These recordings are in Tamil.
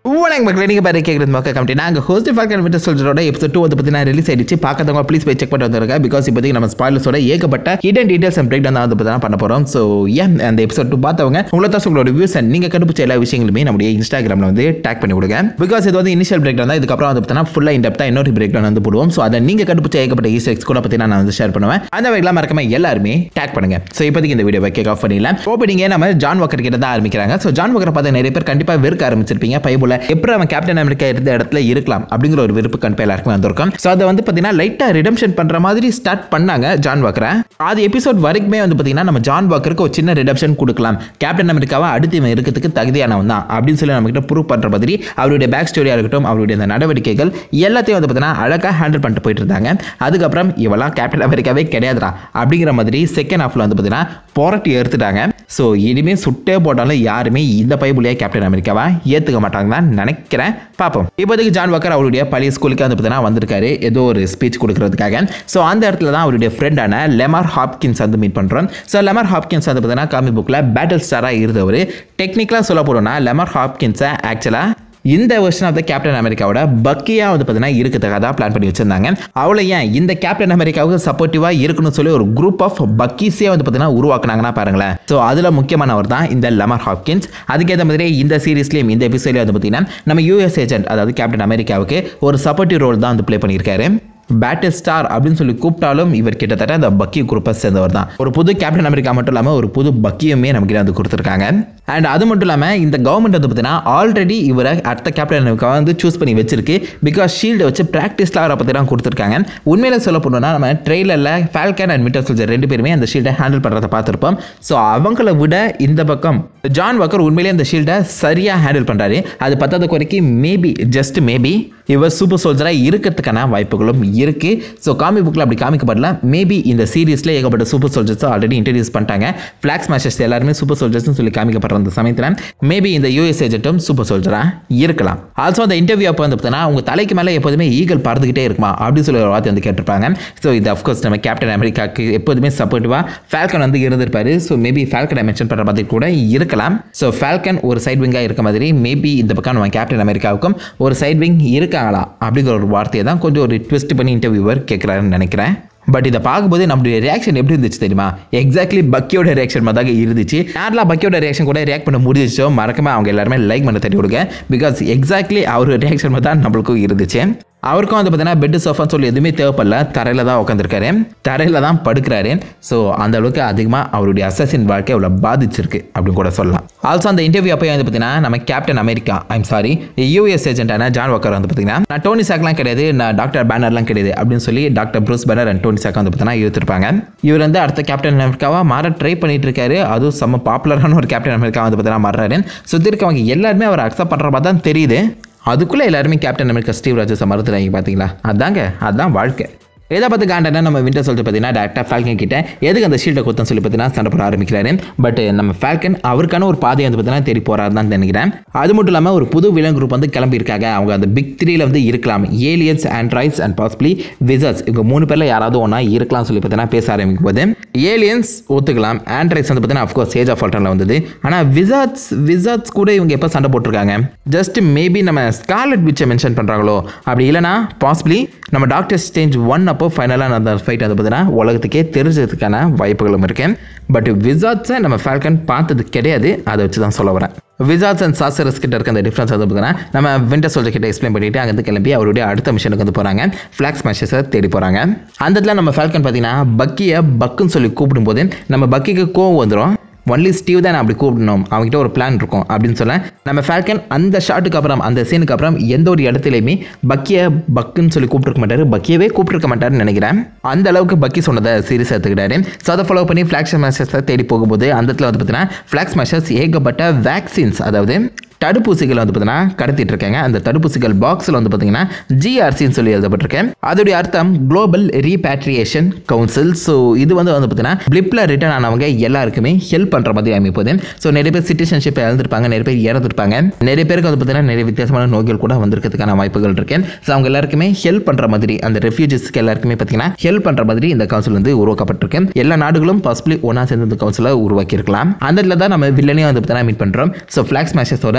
வணக்கம் மக்களே நீங்கள் பாரு கேட்குறது மக்கள் கமிட்டி நாங்கள் ஹோஸ்ட் ஃபால்கன் விட்டு சொல்கிறோட எபிசோட் டூ வந்து பார்த்தீங்கன்னா ரிலீஸ் ஆயிடுச்சு பார்க்காதவங்க ப்ளீஸ் போய் செக் பண்ணிட்டு வந்துருங்க பிகாஸ் இப்போதைக்கு நம்ம ஸ்பாயிலர்ஸோட ஏகப்பட்ட ஹிடன் டீடைல்ஸ் அண்ட் பிரேக் தான் வந்து பார்த்தீங்கன்னா பண்ண போகிறோம் ஸோ ஏன் அந்த எபிசோட் டூ பார்த்தவங்க உங்களை தான் உங்களோட வியூஸ் அண்ட் நீங்கள் கண்டுபிடிச்ச எல்லா விஷயங்களுமே நம்முடைய இன்ஸ்டாகிராமில் வந்து டேக் பண்ணி கொடுங்க பிகாஸ் இது வந்து இனிஷியல் பிரேக் தான் இதுக்கப்புறம் வந்து பார்த்தீங்கன்னா ஃபுல்லாக இன்டெப்த்தாக இன்னொரு பிரேக் டவுன் வந்து போடுவோம் ஸோ அதை நீங்கள் கண்டுபிடிச்ச ஏகப்பட்ட ஈஸ்டர் எக்ஸ் கூட பார்த்தீங்கன்னா நான் வந்து ஷேர் பண்ணுவேன் அந்த வகையில் மறக்காம எல்லாருமே டேக் பண்ணுங்க ஸோ இப்போதைக்கு இந்த வீடியோவை கேக் ஆஃப் பண்ணிடலாம் ஓப்பனிங்கே நம்ம ஜான் வாக்கர் கிட்ட தான் ஆரம்பிக்கிறாங்க ஸோ ஜான் வாக்கரை பார்த்து நிறைய பேர் கண்டிப்பாக வெறுக்க ஆரம்பிச்சிருப்பீங்க பைபுல எப்படி அவன் கேப்டன் அமெரிக்கா இருந்த இடத்துல இருக்கலாம் அப்படிங்கிற ஒரு விருப்பு கண்டிப்பாக எல்லாருக்குமே வந்திருக்கும் ஸோ அதை வந்து பார்த்தீங்கன்னா லைட்டாக ரிடம்ஷன் பண்ணுற மாதிரி ஸ்டார்ட் பண்ணாங்க ஜான் வாக்கரை அது எபிசோட் வரைக்குமே வந்து பார்த்தீங்கன்னா நம்ம ஜான் வாக்கருக்கு ஒரு சின்ன ரிடம்ஷன் கொடுக்கலாம் கேப்டன் அமெரிக்காவை அடுத்து இவன் இருக்கிறதுக்கு தகுதியானவன் தான் அப்படின்னு சொல்லி நம்ம கிட்ட ப்ரூவ் பண்ணுற மாதிரி அவருடைய பேக் ஸ்டோரியாக இருக்கட்டும் அவருடைய அந்த நடவடிக்கைகள் எல்லாத்தையும் வந்து பார்த்தீங்கன்னா அழகாக ஹேண்டில் பண்ணிட்டு போயிட்டு இருந்தாங்க அதுக்கப்புறம் இவெல்லாம் கேப்டன் அமெரிக்காவே கிடையாதுடா அப்படிங்கிற மாதிரி செகண்ட் ஹாஃபில் வந்து பார்த்தீங்கன்னா புரட்டி எடுத்துட்டாங்க ஸோ இனிமேல் சுட்டே போட்டாலும் யாருமே இந்த பைபிளியா கேப்டன் அமெரிக்காவா ஏற்றுக்க மாட்டாங்க தான் நினைக்கிறேன் பார்ப்போம் இப்போதைக்கு ஜான் வாக்கர் அவருடைய பழைய ஸ்கூலுக்கு வந்து பார்த்தீங்கன்னா வந்திருக்காரு ஏதோ ஒரு ஸ்பீச் கொடுக்கறதுக்காக ஸோ அந்த இடத்துல தான் அவருடைய ஃப்ரெண்டான லெமார் ஹாப்கின்ஸ் வந்து மீட் பண்ணுறோம் ஸோ லெமார் ஹாப்கின்ஸ் வந்து பார்த்தீங்கன்னா காமிக் புக்கில் பேட்டில் ஸ்டாராக இருந்தவர் டெக்னிக்கலாக சொல்ல போகிறோம்னா லெமார் ஹாப்கின்ஸை ஆக்சுவலாக இந்த வெர்ஷன் ஆஃப் த கேப்டன் அமெரிக்காவோட பக்கியாக வந்து பார்த்தீங்கன்னா இருக்கிறதுக்காக தான் பிளான் பண்ணி வச்சிருந்தாங்க அவளை ஏன் இந்த கேப்டன் அமெரிக்காவுக்கு சப்போர்ட்டிவாக இருக்கணும்னு சொல்லி ஒரு குரூப் ஆஃப் பக்கீஸே வந்து பார்த்தீங்கன்னா உருவாக்குனாங்கன்னா பாருங்களேன் ஸோ அதில் முக்கியமானவர் தான் இந்த லெமர் ஹாப்கின்ஸ் அதுக்கேற்ற மாதிரி இந்த சீரீஸ்லேயும் இந்த எபிசோட்லேயும் வந்து பார்த்தீங்கன்னா நம்ம யூஎஸ் ஏஜென்ட் அதாவது கேப்டன் அமெரிக்காவுக்கு ஒரு சப்போர்ட்டிவ் ரோல் தான் வந்து ப்ளே பண்ணியிருக்காரு பேட்டில் ஸ்டார் அப்படின்னு சொல்லி கூப்பிட்டாலும் இவர் கிட்டத்தட்ட அந்த பக்கி குரூப்பை சேர்ந்தவர் தான் ஒரு புது கேப்டன் அமெரிக்கா மட்டும் இல்லாமல் ஒரு புது பக்கியுமே நமக்கு வந்து கொடுத்துருக்காங்க அண்ட் அது மட்டும் இல்லாமல் இந்த கவர்மெண்ட் வந்து பார்த்தீங்கன்னா ஆல்ரெடி இவரை அடுத்த கேப்டன் அமெரிக்கா வந்து சூஸ் பண்ணி வச்சிருக்கு பிகாஸ் ஷீல்டை வச்சு ப்ராக்டிஸ்லாம் அவரை பற்றி தான் கொடுத்துருக்காங்க உண்மையில சொல்ல போனோம்னா நம்ம ட்ரெயிலரில் ஃபால்கன் அண்ட் மிட்டர் சோல்ஜர் ரெண்டு பேருமே அந்த ஷீல்டை ஹேண்டில் பண்ணுறதை பார்த்துருப்போம் ஸோ அவங்கள விட இந்த பக்கம் ஜான் வாக்கர் உண்மையிலேயே அந்த ஷீல்டை சரியாக ஹேண்டில் பண்ணுறாரு அது பத்தாத குறைக்கு மேபி ஜஸ்ட் மேபி இவர் சூப்பர் சோல்ஜராக இருக்கிறதுக்கான வாய்ப்புகளும் இருக்குது ஸோ காமிக் புக்கில் அப்படி காமிக்கப்படல மேபி இந்த சீரீஸில் ஏகப்பட்ட சூப்பர் சோல்ஜர்ஸ் ஆல்ரெடி இன்ட்ரடியூஸ் பண்ணிட்டாங்க ஃப்ளாக்ஸ் மேஷஸ் எல்லாருமே சூப்பர் சோல்ஜர்ஸ்னு சொல்லி காமிக்கப்படுற அந்த சமயத்தில் மேபி இந்த யூஎஸ் ஏஜென்ட்டும் சூப்பர் சோல்ஜராக இருக்கலாம் ஆல்சோ அந்த இன்டர்வியூ அப்போ வந்து பார்த்தீங்கன்னா உங்கள் தலைக்கு மேலே எப்போதுமே ஈகல் பறந்துக்கிட்டே இருக்குமா அப்படின்னு சொல்லி ஒரு வார்த்தை வந்து கேட்டிருப்பாங்க ஸோ இது அஃப்கோர்ஸ் நம்ம கேப்டன் அமெரிக்காவுக்கு எப்போதுமே சப்போர்ட்டிவாக ஃபால்கன் வந்து இருந்திருப்பாரு ஸோ மேபி ஃபால்கனை மென்ஷன் பண்ணுற மாதிரி கூட இருக்கலாம் ஸோ ஃபால்கன் ஒரு சைட் விங்காக இருக்க மாதிரி மேபி இந்த பக்கம் நம்ம கேப்டன் அமெரிக்காவுக்கும் ஒரு சைட் விங் இருக்காங்களா அப்படிங்கிற ஒரு வார்த்தையை தான் கொஞ்சம் ஒரு ட்விஸ்ட் பண்ணி இன்டர்வியூவர் கேட்குறாருன்னு நினைக்கிறேன் பட் இதை பார்க்கும்போது நம்மளுடைய ரியாக்ஷன் எப்படி இருந்துச்சு தெரியுமா எக்ஸாக்ட்லி பக்கியோட ரியாக்ஷன் மாதிரி தான் இருந்துச்சு யாரெல்லாம் பக்கியோட ரியாக்ஷன் கூட ரியாக்ட் பண்ண முடிஞ்சிச்சோ மறக்காம அவங்க எல்லாருமே லைக் பண்ண தட்டி கொடுங்க பிகாஸ் எக்ஸாக்ட்லி அவர் ரியாக்ஷன் மாதிரி தான் நம்மளுக்கும் இருந்துச்சு அவருக்கும் வந்து பார்த்தீங்கன்னா பெட் சோஃபான்னு சொல்லி எதுவுமே தேவைப்படல தரையில் தான் உட்காந்துருக்காரு தரையில் தான் படுக்கிறாரு ஸோ அந்த அளவுக்கு அதிகமாக அவருடைய அசசின் வாழ்க்கை அவ்வளோ பாதிச்சிருக்கு அப்படின்னு கூட சொல்லலாம் ஆல்சோ அந்த இன்டர்வியூ அப்போ வந்து பார்த்தீங்கன்னா நம்ம captain America I'm sorry US ஏஜென்ட்டான ஜான் வாக்கர் வந்து பார்த்தீங்கன்னா நான் டோனி சாக்லாம் கிடையாது நான் டாக்டர் பேனர்லாம் கிடையாது அப்படின்னு சொல்லி doctor Bruce Banner and Tony Stark வந்து பார்த்தீங்கன்னா இருந்திருப்பாங்க இவர் வந்து அடுத்த கேப்டன் அமெரிக்காவாக மாற ட்ரை பண்ணிட்டு இருக்காரு அதுவும் செம்ம பாப்புலரான ஒரு கேப்டன் அமெரிக்கா வந்து பார்த்தீங்கன்னா மாறுறாரு சுற்றி இருக்கவங்க எல்லாருமே அவர் அக்செப்ட் பண்ணுற மாதிரி தான் தெரியுது அதுக்குள்ளே எல்லாருமே கேப்டன் அமெரிக்கா ஸ்டீவ் ராஜஸை மறுத்துறாங்க பார்த்தீங்களா அதாங்க அதான் வாழ்க்கை எதை பார்த்து காண்டனா நம்ம விண்டர் சொல்லிட்டு பார்த்தீங்கன்னா டேரக்டாக ஃபால்கன் கிட்ட எதுக்கு அந்த ஷீல்டை கொத்தம் சொல்லி பார்த்தீங்கன்னா சண்டை போட ஆரம்பிக்கிறாரு பட் நம்ம ஃபால்கன் அவருக்கான ஒரு பாதையை வந்து பார்த்தீங்கன்னா தேடி போறாரு தான் நினைக்கிறேன் அது மட்டும் இல்லாமல் ஒரு புது விலன் குரூப் வந்து கிளம்பியிருக்காங்க அவங்க அந்த பிக் த்ரீல வந்து இருக்கலாம் aliens androids and possibly wizards இவங்க மூணு பேரில் யாராவது ஒன்றா இருக்கலாம் சொல்லி பார்த்தீங்கன்னா பேச ஆரம்பிக்கும் போது ஏலியன்ஸ் ஒத்துக்கலாம் ஆண்ட்ராய்ட்ஸ் வந்து பார்த்தீங்கன்னா அஃப்கோர்ஸ் சேஜ் ஆஃப் ஆல்டனில் வந்தது ஆனால் விசார்ட்ஸ் விசார்ட்ஸ் கூட இவங்க எப்போ சண்டை போட்டிருக்காங்க ஜஸ்ட் மேபி நம்ம ஸ்கார்லெட் விச்சை மென்ஷன் பண்ணுறாங்களோ அப்படி இல்லைனா பாசிபிளி நம்ம டாக்டர் ஸ்டேஞ்ச் ஒன் அப்போ ஃபைனலாக அந்த ஃபைட் வந்து பார்த்தீங்கன்னா உலகத்துக்கே தெரிஞ்சதுக்கான வாய்ப்புகளும் இருக்கு பட் விசார்ட்ஸை நம்ம ஃபால்கன் பார்த்தது கிடையாது அதை வச்சு தான் சொல்ல வரேன் விசார்ட்ஸ் அண்ட் சாசரஸ் கிட்ட இருக்க அந்த டிஃப்ரென்ஸ் வந்து பார்த்தீங்கன்னா நம்ம விண்டர் சோல்ஜர் கிட்ட எக்ஸ்பிளைன் பண்ணிட்டு அங்கேருந்து கிளம்பி அவருடைய அடுத்த மிஷனுக்கு வந்து போகிறாங்க ஃப்ளாக்ஸ் மேஷஸை தேடி போகிறாங்க அந்த இடத்துல நம்ம ஃபால்கன் பார்த்தீங்கன்னா பக்கியை பக்குன்னு சொல்லி கூப்பிடும்போது நம்ம பக்கிக்கு கோவம் வந்துடும் ஒன்லி ஸ்டீவ் தான் அப்படி கூப்பிடணும் அவங்ககிட்ட ஒரு பிளான் இருக்கும் அப்படின்னு சொல்ல நம்ம ஃபால்கன் அந்த ஷாட்டுக்கு அப்புறம் அந்த சீனுக்கு அப்புறம் எந்த ஒரு இடத்துலையுமே பக்கியை பக்குன்னு சொல்லி கூப்பிட்டுருக்க மாட்டாரு பக்கியவே கூப்பிட்டுருக்க மாட்டாருன்னு நினைக்கிறேன் அந்த அளவுக்கு பக்கி சொன்னதை சீரியஸ் எடுத்துக்கிட்டாரு ஸோ அதை ஃபாலோ பண்ணி ஃப்ளாக்ஸ் மேஷஸை தேடி போகும்போது அந்த இடத்துல வந்து பார்த்தீங்கன்னா ஃப்ளாக்ஸ் மேஷஸ் ஏகப்பட்ட வேக்சின்ஸ் அதாவது தடுப்பூசிகளை வந்து பார்த்தீங்கன்னா கடத்திட்டு இருக்காங்க அந்த தடுப்பூசிகள் பாக்ஸில் வந்து பார்த்தீங்கன்னா ஜிஆர்சின்னு சொல்லி எழுதப்பட்டிருக்கேன் அதோடைய அர்த்தம் குளோபல் ரீபேட்ரியேஷன் கவுன்சில் ஸோ இது வந்து வந்து பார்த்தீங்கன்னா பிளிப்பில் ரிட்டர்ன் ஆனவங்க எல்லாருக்குமே ஹெல்ப் பண்ணுற மாதிரி அமைப்போது ஸோ நிறைய பேர் சிட்டிசன்ஷிப் இழந்திருப்பாங்க நிறைய பேர் இறந்துருப்பாங்க நிறைய பேருக்கு வந்து பார்த்தீங்கன்னா நிறைய வித்தியாசமான நோய்கள் கூட வந்திருக்கிறதுக்கான வாய்ப்புகள் இருக்கு ஸோ அவங்க எல்லாருக்குமே ஹெல்ப் பண்ணுற மாதிரி அந்த ரெஃப்யூஜிஸ்க்கு எல்லாருக்குமே பார்த்தீங்கன்னா ஹெல்ப் பண்ணுற மாதிரி இந்த கவுன்சில் வந்து உருவாக்கப்பட்டிருக்கு எல்லா நாடுகளும் பாசிபிளி ஒன்றா சேர்ந்து இந்த கவுன்சிலை உருவாக்கியிருக்கலாம் அந்த இடத்துல தான் நம்ம வில்லனையும் வந்து பார்த்தீங்கன்னா மீட் பண்ணுறோம் ஸோ ஃப்ளாக்ஸ் மேஷஸோட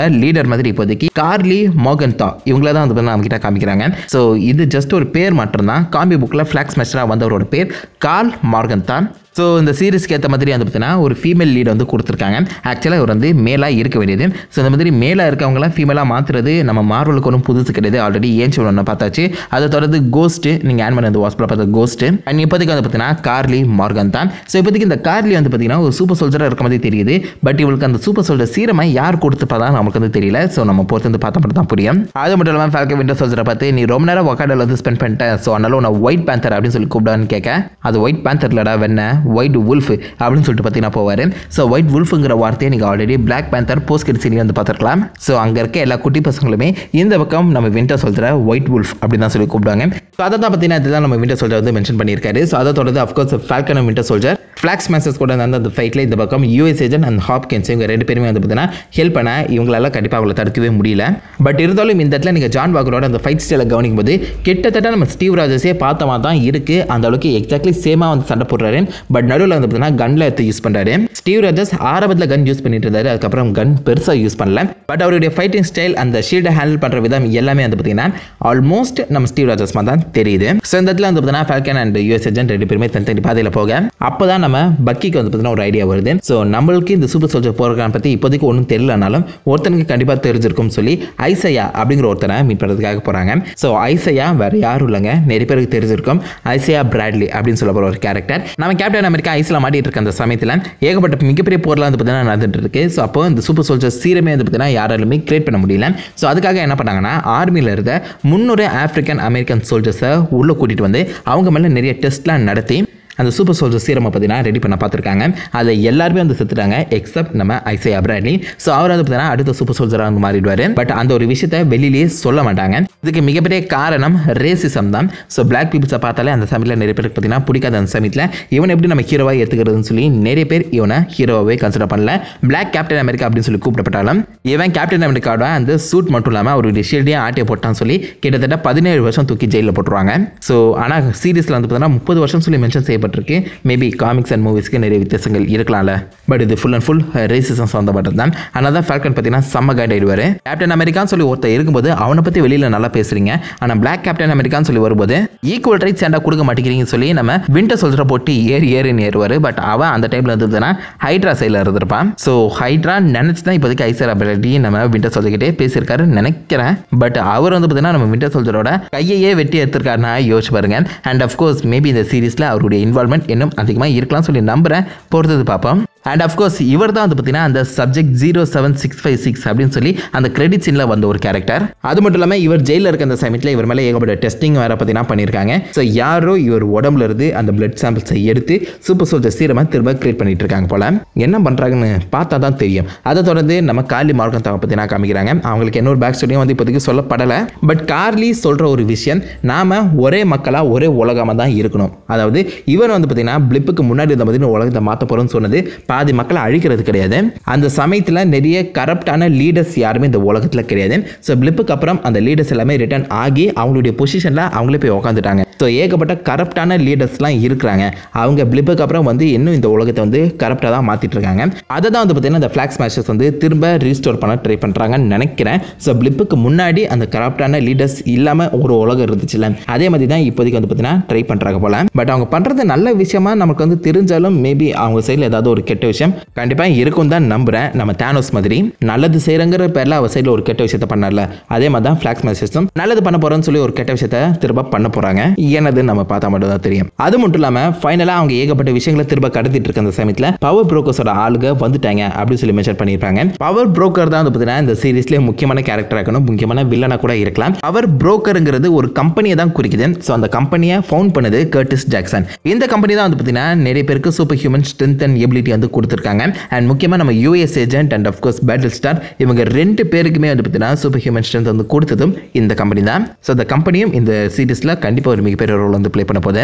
லீடர் மாதிரி இப்போதைக்கு கார்லி மோகன்தா இவங்கள தான் வந்து நம்ம கிட்ட காமிக்கிறாங்க ஸோ இது ஜஸ்ட் ஒரு பேர் மட்டும்தான் காம்பி புக்கில் ஃப்ளாக்ஸ் மேஸ்டராக வந்தவரோட பேர் கால் மார்கன் தான் ஸோ இந்த சீரிஸ்க்கு ஏற்ற மாதிரி வந்து பார்த்தீங்கன்னா ஒரு ஃபீமேல் லீட் வந்து கொடுத்துருக்காங்க ஆக்சுவலாக இவர் வந்து மேலாக இருக்க வேண்டியது ஸோ இந்த மாதிரி மேலாக இருக்கவங்களாம் ஃபீமேலாக மாற்றுறது நம்ம மார்வலுக்கு ஒன்றும் புதுசு கிடையாது ஆல்ரெடி ஏன் ஒன்று பார்த்தாச்சு அதை தொடர்ந்து கோஸ்ட்டு நீங்கள் ஆன் பண்ண வாஸ்பில் பார்த்த கோஸ்ட்டு அண்ட் இப்போதைக்கு வந்து பார்த்தீங்கன்னா கார்லி மார்கன் தான் ஸோ இப்போதைக்கு இந்த கார்லி வந்து பார்த்தீங்கன்னா ஒரு சூப்பர் சோல்ஜராக இருக்க மாதிரி தெரியுது பட் இவளுக்கு அந்த சூப்பர் சோல்ஜர் சீரமை யார் கொடுத்துப்பா நமக்கு வந்து தெரியல ஸோ நம்ம பொறுத்து வந்து பார்த்தா மட்டும் தான் புரியும் அது மட்டும் இல்லாமல் ஃபால்கே விண்டர் சோல்ஜரை பார்த்து நீ ரொம்ப நேரம் ஒக்காடில் வந்து ஸ்பெண்ட் பண்ணிட்டேன் ஸோ அதனால உன்னை ஒயிட் பேந்தர் அப்படின்னு சொல்லி கூப்பிடான்னு கேட்க அது ஒயிட் பேந்தர்லடா வெண்ண ஒயிட் உல்ஃப் அப்படின்னு சொல்லிட்டு பார்த்தீங்கன்னா போவார் ஸோ ஒயிட் உல்ஃபுங்கிற வார்த்தையை நீங்கள் already Black Panther post credit சீனி வந்து பார்த்துருக்கலாம் ஸோ அங்கே இருக்க எல்லா குட்டி பசங்களுமே இந்த பக்கம் நம்ம விண்டர் சொல்கிற ஒயிட் உல்ஃப் அப்படின்னு தான் சொல்லி கூப்பிடுவாங்க ஸோ அதை தான் பார்த்தீங்கன்னா இதுதான் நம்ம விண்டர் சோல்ஜர் வந்து மென்ஷன் பண்ணியிருக்காரு ஸோ அதை தொடர்ந்து of course Falcon Winter Soldier Flag மேசஸ் கூட நடந்த அந்த ஃபைட்டில் இந்த பக்கம் யூஎஸ் ஏஜென்ட் அண்ட் ஹாப்கின்ஸ் இவங்க ரெண்டு பேருமே வந்து பார்த்தீங்கன்னா ஹெல்ப் பண்ண இவங்களால கண்டிப்பாக அவங்கள தடுக்கவே முடியல பட் இருந்தாலும் இந்த இடத்துல நீங்கள் ஜான் வாக்கரோட அந்த ஃபைட் ஸ்டைலை கவனிக்கும் போது கிட்டத்தட்ட நம்ம ஸ்டீவ் ராஜஸே பார்த்த மாதிரி தான் இருக்குது அந்த அளவுக்கு எக்ஸாக்ட்லி சேமாக வந்து சண்டை போடுறாரு பட் நடுவில் வந்து பார்த்தீங்கன்னா கன்ல எடுத்து யூஸ் பண்ணுறாரு ஸ்டீவ் ராஜஸ் ஆரம்பத்தில் கன் யூஸ் பண்ணிட்டு இருந்தாரு அதுக்கப்புறம் கன் பெருசாக யூஸ் பண்ணல பட் அவருடைய ஃபைட்டிங் ஸ்டைல் அந்த ஷீல்டை ஹேண்டில் பண்ணுற விதம் எல்லாமே வந்து பார்த்தீங்கன்னா ஆல்மோஸ்ட் நம்ம ஸ்டீவ் ராஜஸ் மாதிரி தான் தெரியுது ஸோ இந்த இடத்துல வந்து பார்த்தீங்கன்னா ஃபால்கன் அண்ட் யூஎஸ் ஏஜென்ட் ரெண்டு பேருமே தனித்தனி பாதையில் போக அப்போ தான் நம்ம பக்கிக்கு வந்து பார்த்தீங்கன்னா ஒரு ஐடியா வருது ஸோ நம்மளுக்கு இந்த சூப்பர் சோல்ஜர் ப்ரோக்ராம் பற்றி இப்போதைக்கு ஒன்றும் தெரியலனாலும் ஒருத்தனுக்கு கண்டிப்பாக தெரிஞ்சிருக்கும்னு சொல்லி ஐசையா அப்படிங்கிற ஒருத்தனை மீட் பண்ணுறதுக்காக போகிறாங்க ஸோ ஐசையா வேறு யாரும் இல்லைங்க நிறைய பேருக்கு தெரிஞ்சிருக்கும் ஐசையா பிராட்லி அப்படின்னு சொல்ல போகிற ஒரு கேரக்டர் நம்ம கேப்டன் அமெரிக்கா ஐஸில் மாட்டிட்டு இருக்க அந்த சமயத்தில் ஏகப்பட்ட மிகப்பெரிய போர்லாம் வந்து பார்த்தீங்கன்னா நடந்துட்டு இருக்கு ஸோ அப்போ இந்த சூப்பர் சோல்ஜர் சீரமே வந்து பார்த்தீங்கன்னா யாராலுமே கிரியேட் பண்ண முடியல ஸோ அதுக்காக என்ன பண்ணாங்கன்னா ஆர்மியில் இருந்த முன்னூறு ஆப்பிரிக்கன் அமெரிக்கன் சோல்ஜர்ஸை உள்ளே கூட்டிகிட்டு வந்து அவங்க மேலே நிறைய டெஸ்ட்லாம் நடத்தி அந்த சூப்பர் சோல்ஜர் சீரமை பார்த்தீங்கன்னா ரெடி பண்ண பார்த்துருக்காங்க அதில் எல்லாருமே வந்து செத்துட்டாங்க எக்ஸப்ட் நம்ம ஐசை அப்ராட்லி ஸோ அவர் வந்து பார்த்தீங்கன்னா அடுத்த சூப்பர் சோல்ஜராக வந்து மாறிடுவார் பட் அந்த ஒரு விஷயத்த வெளியிலேயே சொல்ல மாட்டாங்க இதுக்கு மிகப்பெரிய காரணம் ரேசிசம் தான் ஸோ பிளாக் பீப்புள்ஸை பார்த்தாலே அந்த சமயத்தில் நிறைய பேருக்கு பார்த்தீங்கன்னா பிடிக்காத அந்த சமயத்தில் இவன் எப்படி நம்ம ஹீரோவாக எடுத்துக்கிறதுன்னு சொல்லி நிறைய பேர் இவனை ஹீரோவாகவே கன்சிடர் பண்ணல பிளாக் கேப்டன் அமெரிக்கா அப்படின்னு சொல்லி கூப்பிடப்பட்டாலும் இவன் கேப்டன் அமெரிக்காவோட அந்த சூட் மட்டும் இல்லாமல் அவருடைய ஷீல்டையும் ஆட்டியை போட்டான்னு சொல்லி கிட்டத்தட்ட பதினேழு வருஷம் தூக்கி ஜெயிலில் போட்டுருவாங்க ஸோ ஆனால் சீரிஸில் வந்து பார்த்தீங்கன்னா முப்பது வருஷம் சொல்லி மென்ஷன் செய்யப்பட்டிருக்கு மேபி காமிக்ஸ் அண்ட் மூவிஸ்க்கு நிறைய வித்தியாசங்கள் இருக்கலாம்ல பட் இது ஃபுல் அண்ட் ஃபுல் ரேசிசம் சம்மந்தப்பட்டது தான் ஆனால் தான் ஃபால்கன் பார்த்தீங்கன்னா செம்ம கைட் ஆயிடுவார் கேப்டன் அமெரிக்கான்னு சொல்லி ஒருத்தர் இருக்கும்போது அவனை பற்றி வெளியில் நல்லா பேசுறீங்க ஆனால் பிளாக் கேப்டன் அமெரிக்கான்னு சொல்லி வரும்போது ஈக்குவல் ரைட்ஸ் ஏன்டா கொடுக்க மாட்டேங்கிறீங்கன்னு சொல்லி நம்ம விண்டர் சொல்கிற போட்டு ஏறி ஏறின்னு ஏறுவார் பட் அவன் அந்த டைமில் இருந்ததுன்னா ஹைட்ரா சைடில் இருந்திருப்பான் ஸோ ஹைட்ரா நினச்சி தான் இப்போதைக்கு ஐசர் அபிலிட்டி நம்ம விண்டர் சொல்லிக்கிட்டே பேசியிருக்காருன்னு நினைக்கிறேன் பட் அவர் வந்து பார்த்தீங்கன்னா நம்ம விண்டர் சோல்ஜரோட கையையே வெட்டி எடுத்திருக்காருன்னா யோசிச்சு பாருங்க அண்ட் அஃப்கோர்ஸ் மேபி இந்த சீரிஸில் அவருடைய இன்வால்மெண்ட் இன்னும் அதிகமாக இருக்கலாம் சொல்லி நம்புறேன் பொறுத்தது பார்ப்போம் அண்ட் அஃப்கோர்ஸ் இவர் தான் வந்து பார்த்தீங்கன்னா அந்த subject zero seven six five six அப்படின்னு சொல்லி அந்த கிரெடிட் சீனில் வந்த ஒரு கேரக்டர் அது மட்டும் இல்லாமல் இவர் ஜெயிலில் இருக்க அந்த சமயத்தில் இவர் மேலே ஏகப்பட்ட டெஸ்டிங் வேறு பார்த்தீங்கன்னா பண்ணியிருக்காங்க ஸோ யாரோ இவர் உடம்புல இருந்து அந்த பிளட் சாம்பிள்ஸை எடுத்து சூப்பர் சோல்ஜர் சீரமாக திரும்ப கிரியேட் பண்ணிட்டு இருக்காங்க போல என்ன பண்ணுறாங்கன்னு பார்த்தா தான் தெரியும் அதை தொடர்ந்து நம்ம கார்லி மார்க்கம் தவ பற்றி நான் காமிக்கிறாங்க அவங்களுக்கு என்ன ஒரு பேக் ஸ்டோரியும் வந்து இப்போதைக்கு சொல்லப்படலை பட் கார்லி சொல்கிற ஒரு விஷயம் நாம் ஒரே மக்களாக ஒரே உலகமாக தான் இருக்கணும் அதாவது இவர் வந்து பார்த்தீங்கன்னா பிளிப்புக்கு முன்னாடி இருந்த மாதிரி உலகத்தை மாற்ற போகிறோம்னு சொன்னது பாதி மக்களை அழிக்கிறது கிடையாது அந்த சமயத்தில் நிறைய கரப்டான லீடர்ஸ் யாருமே இந்த உலகத்தில் கிடையாது ஸோ பிளிப்புக்கு அப்புறம் அந்த லீடர்ஸ் எல்லாமே ரிட்டர்ன் ஆகி அவங்களுடைய பொசிஷனில் அவங்களே போய் உக்காந்துட்டாங்க ஸோ ஏகப்பட்ட கரப்டான லீடர்ஸ்லாம் இருக்கிறாங்க அவங்க பிளிப்புக்கு அப்புறம் வந்து இன்னும் இந்த உலகத்தை வந்து கரப்டாக தான் மாற்றிட்டு இருக்காங்க அதை தான் வந்து பார்த்தீங்கன்னா இந்த ஃப்ளாக்ஸ் மேஷஸ் வந்து திரும்ப ரீஸ்டோர் பண்ண ட்ரை பண்ணுறாங்கன்னு நினைக்கிறேன் ஸோ பிளிப்புக்கு முன்னாடி அந்த கரப்டான லீடர்ஸ் இல்லாமல் ஒரு உலகம் இருந்துச்சுல்ல அதே மாதிரி தான் இப்போதைக்கு வந்து பார்த்தீங்கன்னா ட்ரை பண்ணுறாங்க போல பட் அவங்க பண்ணுறது நல்ல விஷயமா நமக்கு வந்து தெரிஞ்சாலும் மேபி அவங்க சைடில் ஏதாவது ஒரு கெட்ட விஷயம் கண்டிப்பாக இருக்கும் தான் நம்புகிறேன் நம்ம தேனோஸ் மாதிரி நல்லது செய்கிறங்கிற பேரில் அவர் சைடில் ஒரு கெட்ட விஷயத்த பண்ணல அதே மாதிரி தான் ஃப்ளாக்ஸ் மேசஸும் நல்லது பண்ண போகிறோன்னு சொல்லி ஒரு கெட்ட விஷயத்த திரும்ப பண்ண போகிறாங்க என்னது நம்ம பார்த்தா மட்டும் தான் தெரியும் அது மட்டும் இல்லாமல் ஃபைனலாக அவங்க ஏகப்பட்ட விஷயங்களை திரும்ப கடத்திட்டு இருக்க அந்த சமயத்தில் பவர் புரோக்கர்ஸோட ஆளுங்க வந்துட்டாங்க அப்படின்னு சொல்லி மென்ஷன் பண்ணியிருப்பாங்க பவர் புரோக்கர் தான் வந்து பார்த்தீங்கன்னா இந்த சீரீஸ்லேயே முக்கியமான கேரக்டர் இருக்கணும் முக்கியமான வில்லனா கூட இருக்கலாம் பவர் புரோக்கருங்கிறது ஒரு கம்பெனியை தான் குறிக்குது ஸோ அந்த கம்பெனியை ஃபவுண்ட் பண்ணது கர்டிஸ் ஜாக்சன் இந்த கம்பெனி தான் வந்து பார்த்தீங்கன்னா நிறைய பேருக்கு super human strength and ability வந்து கொடுத்துருக்காங்க அண்ட் முக்கியமாக நம்ம US agent and of course Battlestar இவங்க ரெண்டு பேருக்குமே வந்து பார்த்தீங்கன்னா சூப்பர் ஹியூமன் ஸ்ட்ரென்த் வந்து கொடுத்ததும் இந்த கம்பெனி தான் ஸோ அந்த கம்பெனியும் இந்த சீரீஸில் கண்டிப்பாக ஒரு மிகப்பெரிய ரோல் வந்து ப்ளே பண்ண போகுது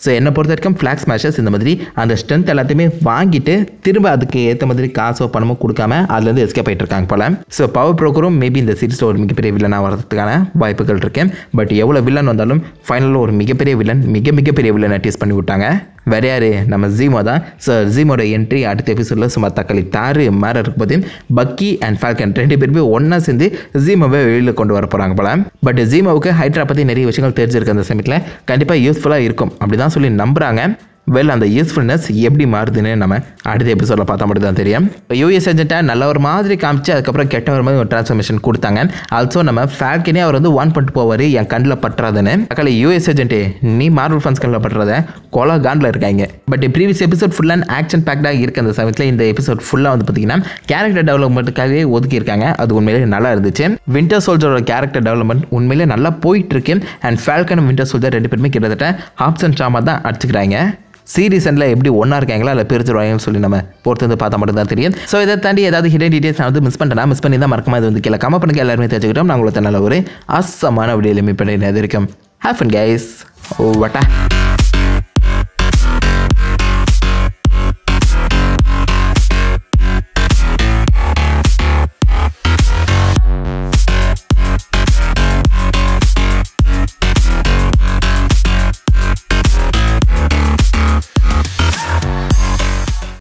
ஸோ என்னை பொறுத்த வரைக்கும் ஃப்ளாக் ஸ்மாஷர்ஸ் இந்த மாதிரி அந்த ஸ்ட்ரென்த் எல்லாத்தையுமே வாங்கிட்டு திரும்ப அதுக்கு ஏற்ற மாதிரி காசோ பணமோ கொடுக்காம அதுலேருந்து எஸ்கேப் ஆகிட்டு இருக்காங்க போல ஸோ பவர் ப்ரோக்கரும் மேபி இந்த சீரிஸில் ஒரு மிகப்பெரிய வில்லனாக வரதுக்கான வாய்ப்புகள் இருக்கு பட் எவ்வளோ வில்லன் வந்தாலும் ஃபைனலில் ஒரு மிகப்பெரிய வில்லன் மிக மிகப்பெரிய வில்லனை டீஸ் பண்ணி விட்டாங்க வேற யாரு நம்ம ஜீமோ தான் ஸோ ஜீமோட என்ட்ரி அடுத்த எபிசோடில் சும்மா தக்காளி தாறு மாற இருக்கும்போது பக்கி அண்ட் ஃபால்கன் ரெண்டு பேருமே ஒன்றா சேர்ந்து ஜீமோவை வெளியில் கொண்டு வர போகிறாங்க போல பட் ஜீமோவுக்கு ஹைட்ரா பற்றி நிறைய விஷயங்கள் தெரிஞ்சிருக்கு அந்த சமயத்தில் கண்டிப்பாக யூஸ்ஃபுல்லாக இருக்கும் அப்படி தான் சொல்லி நம்புகிறாங்க வெல் அந்த யூஸ்ஃபுல்னஸ் எப்படி மாறுதுன்னு நம்ம அடுத்த எபிசோடில் பார்த்தா மட்டும் தான் தெரியும் யூஎஸ் ஏஜென்ட்டை நல்ல ஒரு மாதிரி காமிச்சு அதுக்கப்புறம் கெட்ட ஒரு மாதிரி ஒரு ட்ரான்ஸ்ஃபர்மேஷன் கொடுத்தாங்க ஆல்சோ நம்ம ஃபேல்கனே அவர் வந்து வான் பண்ணிட்டு போவார் என் கண்ணில் பற்றாதுன்னு அக்கா யூஎஸ் ஏஜென்ட்டே நீ மார்வல் ஃபன்ஸ் கண்ணில் பற்றாத கொலா காண்டில் இருக்காங்க பட் ப்ரீவியஸ் எபிசோட் ஃபுல்லாக ஆக்ஷன் பேக்டாக இருக்க அந்த சமயத்தில் இந்த எபிசோட் ஃபுல்லாக வந்து பார்த்தீங்கன்னா கேரக்டர் டெவலப்மெண்ட்டுக்காகவே ஒதுக்கி இருக்காங்க அது உண்மையிலே நல்லா இருந்துச்சு வின்டர் சோல்ஜரோட கேரக்டர் டெவலப்மெண்ட் உண்மையிலே நல்லா போயிட்டு இருக்கு அண்ட் ஃபேல்கன் வின்டர் சோல்ஜர் ரெண்டு பேருமே கிட்டத்தட்ட ஹாப்ஸ் அண்ட் ட்ராமா தான் அடிச்சுக்கிறாங்க சீரீசனில் எப்படி ஒன்றா இருக்காங்களா இல்லை பிரிச்சுருவாங்கன்னு சொல்லி நம்ம பொறுத்து வந்து பார்த்தா மட்டும் தான் தெரியும் ஸோ இதை தாண்டி ஏதாவது ஹிடன் டீடைல்ஸ் நான் வந்து மிஸ் பண்ணிட்டேன் மிஸ் பண்ணி தான் மறக்காம இது வந்து கீழே கமெண்ட் பண்ணுங்க எல்லாருமே தெரிஞ்சுக்கிட்டோம் நான் உங்களுக்கு நல்ல ஒரு அசமான வீடியோ லிமிட் பண்ணி இருக்கும் ஹேஃபன் கைஸ் ஓ வட்டா